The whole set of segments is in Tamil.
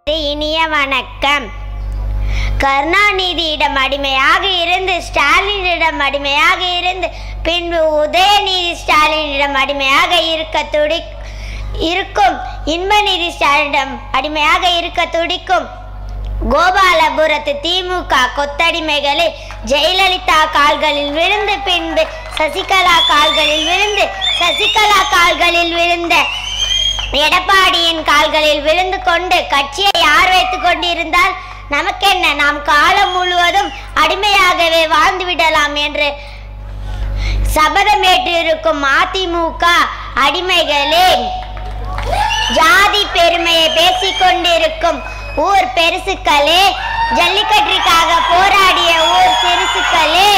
இனிய வணக்கம் கருணாநிதியிடம் அடிமையாக இருந்து ஸ்டாலினிடம் அடிமையாக இருந்து பின்பு உதயநிதி ஸ்டாலினிடம் அடிமையாக இருக்க துடி இருக்கும் இன்பநிதி ஸ்டாலினிடம் அடிமையாக இருக்க துடிக்கும் கோபாலபுரத்து திமுக கொத்தடிமைகளை ஜெயலலிதா கால்களில் விழுந்து பின்பு சசிகலா கால்களில் விழுந்து சசிகலா கால்களில் விழுந்த எடப்பாடியின் கால்களில் விழுந்து கொண்டு கட்சியை யார் வைத்துக் கொண்டிருந்தால் நமக்கென்ன நாம் காலம் முழுவதும் அடிமையாகவே வாழ்ந்து விடலாம் என்று சபதமேற்றிருக்கும் அதிமுக அடிமைகளே ஜாதி பெருமையை பேசிக் கொண்டிருக்கும் ஊர் பெருசுக்களே ஜல்லிக்கட்டிற்காக போராடிய ஊர் சிறுசுக்களே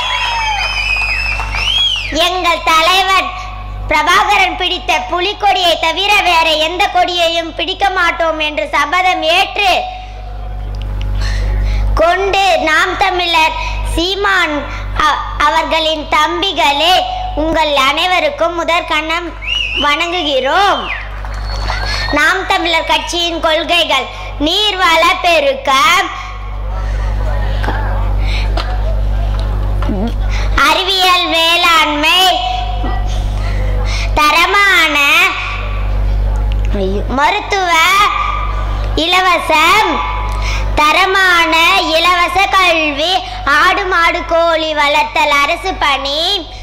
எங்கள் தலைவர் பிரபாகரன் பிடித்த புலிக்கொடியை தவிர வேற எந்த கொடியையும் பிடிக்க மாட்டோம் என்று சபதம் ஏற்று கொண்டு நாம் தமிழர் சீமான் அ- அவர்களின் தம்பிகளே உங்கள் அனைவருக்கும் முதற்கண்ணம் வணங்குகிறோம் நாம் தமிழர் கட்சியின் கொள்கைகள் நீர்வள பெருக்கம் அறிவியல் வேளாண்மை தரமான மருத்துவ இலவசம் தரமான இலவச கல்வி ஆடு மாடு கோழி வளர்த்தல் அரசு பணி